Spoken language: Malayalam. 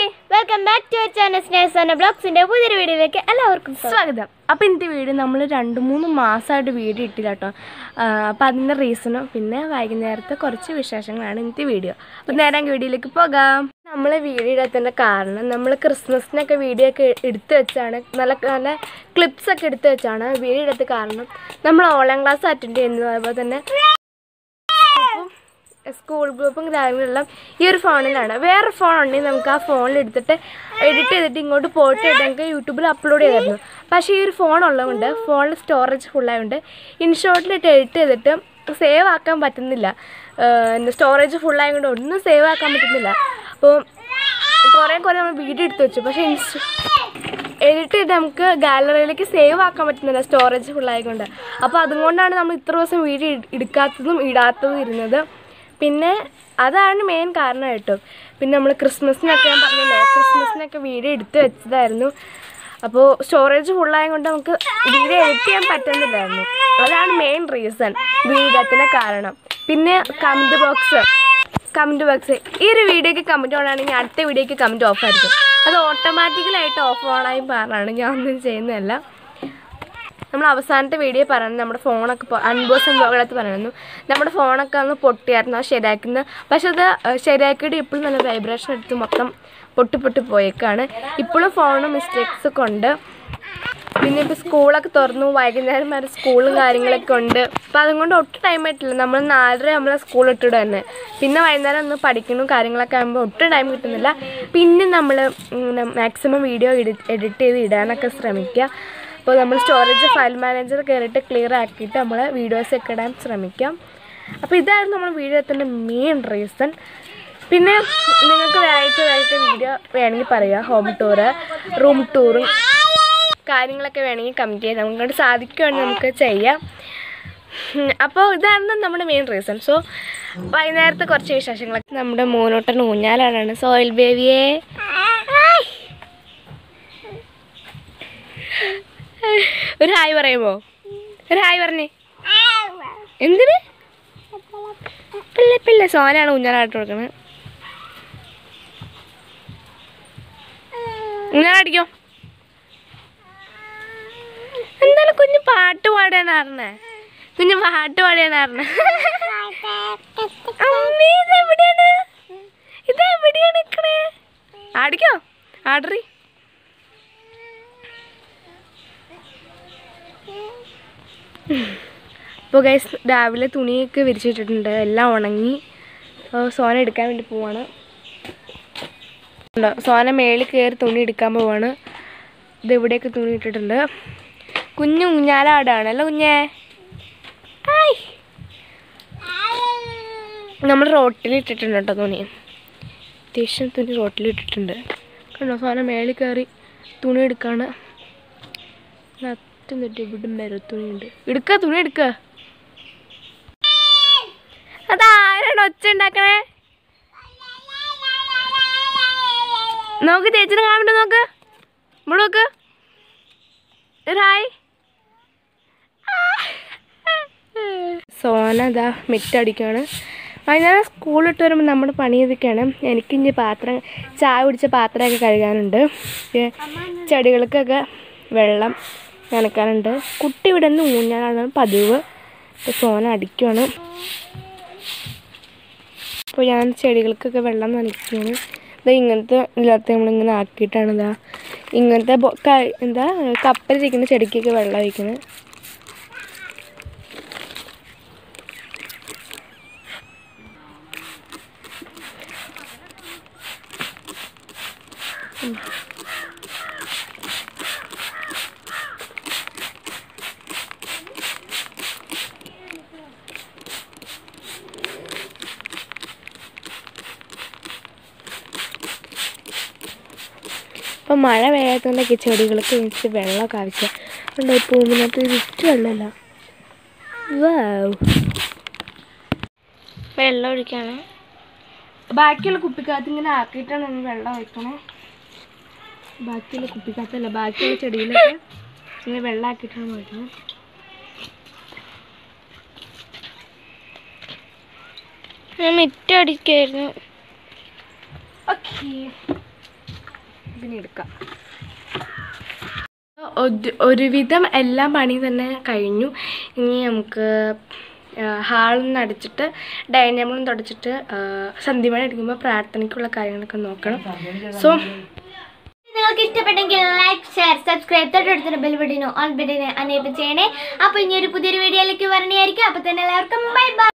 welcome back to channel Snehasana ബ്ലോഗ്സിന്റെ പുതിയൊരു വീഡിയോയിലേക്ക് എല്ലാവർക്കും സ്വാഗതം സ്വാഗതം അപ്പോൾ ഇന്നത്തെ വീഡിയോ നമ്മൾ രണ്ട് മൂന്ന് മാസമായിട്ട് വീഡിയോ ഇട്ടില്ല കേട്ടോ അപ്പോൾ അതിൻ്റെ റീസണും പിന്നെ വൈകുന്നേരത്തെ കുറച്ച് വിശേഷങ്ങളാണ് ഇന്നത്തെ വീഡിയോ അപ്പോൾ നേരെ വീഡിയോയിലേക്ക് പോകാം നമ്മൾ വീഡിയോ ഇടാത്തതിൻ്റെ കാരണം നമ്മൾ ക്രിസ്മസിനൊക്കെ വീഡിയോ ഒക്കെ എടുത്ത് വെച്ചാണ് നല്ല നല്ല ക്ലിപ്സ് ഒക്കെ എടുത്ത് വെച്ചാണ് വീഡിയോ എടുത്ത കാരണം നമ്മൾ ഓൺലൈൻ ക്ലാസ് അറ്റൻഡ് ചെയ്യുന്നു അതുപോലെ തന്നെ സ്കൂൾ ഗ്രൂപ്പും കാര്യങ്ങളെല്ലാം ഈ ഒരു ഫോണിലാണ് വേറെ ഫോൺ ഉണ്ടെങ്കിൽ നമുക്ക് ആ ഫോണിൽ എടുത്തിട്ട് എഡിറ്റ് ചെയ്തിട്ട് ഇങ്ങോട്ട് പോയിട്ട് നമുക്ക് യൂട്യൂബിൽ അപ്ലോഡ് ചെയ്തായിരുന്നു പക്ഷേ ഈ ഒരു ഫോൺ ഉള്ളതുകൊണ്ട് ഫോണിൽ സ്റ്റോറേജ് ഫുള്ളായതുകൊണ്ട് ഇൻഷോട്ടിലിട്ട് എഡിറ്റ് ചെയ്തിട്ട് സേവ് ആക്കാൻ പറ്റുന്നില്ല സ്റ്റോറേജ് ഫുള്ളായതുകൊണ്ട് ഒന്നും സേവ് ആക്കാൻ പറ്റുന്നില്ല അപ്പോൾ കുറേ കുറേ നമ്മൾ വീഡിയോ എടുത്ത് വെച്ചു പക്ഷേ ഇൻസ്റ്റ എഡിറ്റ് ചെയ്ത് നമുക്ക് ഗാലറിയിലേക്ക് സേവ് ആക്കാൻ പറ്റുന്നില്ല സ്റ്റോറേജ് ഫുള്ളായതുകൊണ്ട് അപ്പോൾ അതുകൊണ്ടാണ് നമ്മൾ ഇത്ര ദിവസം വീഡിയോ എടുക്കാത്തതും ഇടാത്തതും ഇരുന്നത് പിന്നെ അതാണ് മെയിൻ കാരണം കേട്ടോ പിന്നെ നമ്മൾ ക്രിസ്മസിനൊക്കെ ഞാൻ പറഞ്ഞില്ലേ ക്രിസ്മസിനൊക്കെ വീഡിയോ എടുത്ത് വെച്ചതായിരുന്നു അപ്പോൾ സ്റ്റോറേജ് ഫുള്ളായത് കൊണ്ട് നമുക്ക് വീഡിയോ എഡിറ്റ് ചെയ്യാൻ പറ്റുന്നില്ലായിരുന്നു അതാണ് മെയിൻ റീസൺ വീഡിയോത്തിന് കാരണം പിന്നെ കമൻറ്റ് ബോക്സ് കമൻറ്റ് ബോക്സ് ഈ ഒരു വീഡിയോക്ക് കമൻറ്റ് ഓണാണെങ്കിൽ അടുത്ത വീഡിയോക്ക് കമൻറ്റ് ഓഫ് ആയിരിക്കും അത് ഓട്ടോമാറ്റിക്കലായിട്ട് ഓഫ് ഓണായി പറഞ്ഞാണ് ഞാൻ ഒന്നും ചെയ്യുന്നതല്ല നമ്മൾ അവസാനത്തെ വീഡിയോ പറയുന്നത് നമ്മുടെ ഫോണൊക്കെ അൺബോക്സിങ് ബ്ലോഗിനകത്ത് പറയുന്നു നമ്മുടെ ഫോണൊക്കെ ഒന്ന് പൊട്ടിയായിരുന്നു അത് ശരിയാക്കുന്നത് പക്ഷെ അത് ശരിയാക്കിയിട്ട് ഇപ്പോഴും നല്ല വൈബ്രേഷൻ എടുത്ത് മൊത്തം പൊട്ടി പൊട്ടി പോയേക്കാണ് ഇപ്പോഴും ഫോണ് മിസ്റ്റേക്സ് ഒക്കെ ഉണ്ട് പിന്നെ ഇപ്പോൾ സ്കൂളൊക്കെ തുറന്നു വൈകുന്നേരം വരെ സ്കൂളും കാര്യങ്ങളൊക്കെ ഉണ്ട് അപ്പോൾ അതുകൊണ്ട് ഒട്ടും ടൈം ആയിട്ടില്ല നമ്മൾ നാലര നമ്മളെ സ്കൂൾ ഇട്ടിട്ട് തന്നെ പിന്നെ വൈകുന്നേരം ഒന്ന് പഠിക്കണം കാര്യങ്ങളൊക്കെ ആകുമ്പോൾ ഒട്ടും ടൈം കിട്ടുന്നില്ല പിന്നെ നമ്മൾ മാക്സിമം വീഡിയോ എഡിറ്റ് ചെയ്ത് ഇടാനൊക്കെ ശ്രമിക്കുക അപ്പോൾ നമ്മൾ സ്റ്റോറേജ് ഫയൽ മാനേജർ കയറിയിട്ട് ക്ലിയർ ആക്കിയിട്ട് നമ്മൾ വീഡിയോസ് ഒക്കെ ഇടാൻ ശ്രമിക്കാം അപ്പോൾ ഇതായിരുന്നു നമ്മൾ വീഡിയോ എത്തേണ്ട മെയിൻ റീസൺ പിന്നെ നിങ്ങൾക്ക് വെറൈറ്റി വെറൈറ്റി വീഡിയോ വേണമെങ്കിൽ പറയുക ഹോം ടൂറ് റൂം ടൂറും കാര്യങ്ങളൊക്കെ വേണമെങ്കിൽ കമൻറ്റ് ചെയ്യാം നമുക്ക് സാധിക്കുവാണെങ്കിൽ നമുക്ക് ചെയ്യാം ഉം, അപ്പോൾ ഇതാണ് നമ്മുടെ മെയിൻ റീസൺ സോ വൈകുന്നേരത്തെ കുറച്ച് വിശേഷങ്ങളൊക്കെ നമ്മുടെ മോനോട്ടൻ ഊഞ്ഞാലാണ് സോയിൽ ബേബിയെ ഒരു ഹായ് പറയുമോ ഒരു ഹായ് പറഞ്ഞേ എന്തിന് പിള്ളെ പിള്ളെ സോനാണ് ഊഞ്ഞാലാട്ട് കൊടുക്കുന്നത് ഊഞ്ഞാലടിക്കോ എന്തായാലും കുഞ്ഞ് പാട്ട് പാടാനാർന്നേ കുഞ്ഞ് പാട്ട് പാടാനാർന്നേ അമ്മേ ഇതെവിടെയാണ് ഇതെവിടെയാണ് നിക്കണേ ആടിക്കോ ആടറി ഇപ്പോൾ ഗൈസ് രാവിലെ തുണിയൊക്കെ വിരിച്ചിട്ടിട്ടുണ്ട് എല്ലാം ഉണങ്ങി അപ്പോൾ സോന എടുക്കാൻ വേണ്ടി പോവാണ് ഉണ്ടോ സോന മേളിൽ കയറി തുണി എടുക്കാൻ പോവാണ് ഇത് ഇവിടെയൊക്കെ തുണി ഇട്ടിട്ടുണ്ട് കുഞ്ഞു ഊഞ്ഞാലാടാണ് അല്ലേ കുഞ്ഞേ ആയ് നമ്മൾ റോട്ടിൽ ഇട്ടിട്ടുണ്ട് കേട്ടോ തുണി അത്യാവശ്യം തുണി റോട്ടിൽ ഇട്ടിട്ടുണ്ട് കണ്ടോ സോന മേളിൽ കയറി തുണി എടുക്കാണ് അറ്റം തൊട്ട് ഇവിടെ വരെ തുണിയുണ്ട് എടുക്ക തുണി എടുക്ക അതാരാണ് ഒച്ച ഉണ്ടാക്കണേ നോക്ക് ചേച്ചിനെ കാണണ്ട നോക്ക് ഇവിടെ നോക്ക് ഒരു ഹായ് സോന ഇതാ മിറ്റടിക്കാണ് വൈകുന്നേരം സ്കൂളിട്ട് വരുമ്പോൾ നമ്മുടെ പണി ഇതൊക്കെയാണ് എനിക്കിഞ്ഞ് പാത്രം ചായ കുടിച്ച പാത്രമൊക്കെ കഴുകാനുണ്ട് പിന്നെ ചെടികൾക്കൊക്കെ വെള്ളം നനക്കാനുണ്ട് കുട്ടി ഇവിടെ നിന്ന് ഊഞ്ഞാലാണ് പതിവ് ഇപ്പോൾ സോന അടിക്കുവാണ് അപ്പോൾ ഞാൻ ചെടികൾക്കൊക്കെ വെള്ളം നനയ്ക്കുകയാണ് ഇത് ഇങ്ങനത്തെ ഇതിനകത്ത് നമ്മളിങ്ങനെ ആക്കിയിട്ടാണ് ഇതാ ഇങ്ങനത്തെ ബൊ- ക- എന്താ കപ്പലിരിക്കുന്ന ചെടിക്കൊക്കെ വെള്ളം ഒഴിക്കുന്നത് ഇപ്പം മഴ പെയ്യാത്തതുകൊണ്ടൊക്കെ ചെടികൾക്ക് വെച്ച് വെള്ളമൊക്കെ ആവശ്യം ഉണ്ടോ പൂമ്പിനകത്ത് വിറ്റ് വെള്ളമല്ല വാവ് വെള്ളം ഒഴിക്കാണ് ബാക്കിയുള്ള കുപ്പിക്കകത്ത് ഇങ്ങനെ ആക്കിയിട്ടാണ് നമ്മൾ വെള്ളം ഒഴിക്കണേ ബാക്കിയുള്ള കുപ്പിക്കകത്തല്ല ബാക്കിയുള്ള ചെടിയിലൊക്കെ ഇങ്ങനെ വെള്ളം ആക്കിയിട്ടാണ് ഒഴിക്കുന്നത് ഞാൻ മിറ്റടിക്കായിരുന്നു ഓക്കേ പിന്നെ എടുക്കാം ഒരു- ഒരുവിധം എല്ലാ പണിയും തന്നെ കഴിഞ്ഞു ഇനി നമുക്ക് ഹാളൊന്ന് അടിച്ചിട്ട് ഡൈനിങ് ടേബിളും തുടച്ചിട്ട് സന്ധ്യമണി അടിക്കുമ്പോൾ പ്രാർത്ഥനയ്ക്കുള്ള കാര്യങ്ങളൊക്കെ നോക്കണം സോ നിങ്ങൾക്ക് ഇഷ്ടപ്പെട്ടെങ്കിൽ ലൈക്ക് ഷെയർ സബ്സ്ക്രൈബ് തൊട്ടടുത്തുള്ള ബെൽ ബട്ടനോ ഓൺ ബട്ടനോ അനേബിൾ ചെയ്യണേ അപ്പോൾ ഇനി ഒരു പുതിയൊരു വീഡിയോയിലേക്ക് വരണയായിരിക്കും അപ്പോൾ തന്നെ എല്ലാവർക്കും ബൈ ബൈ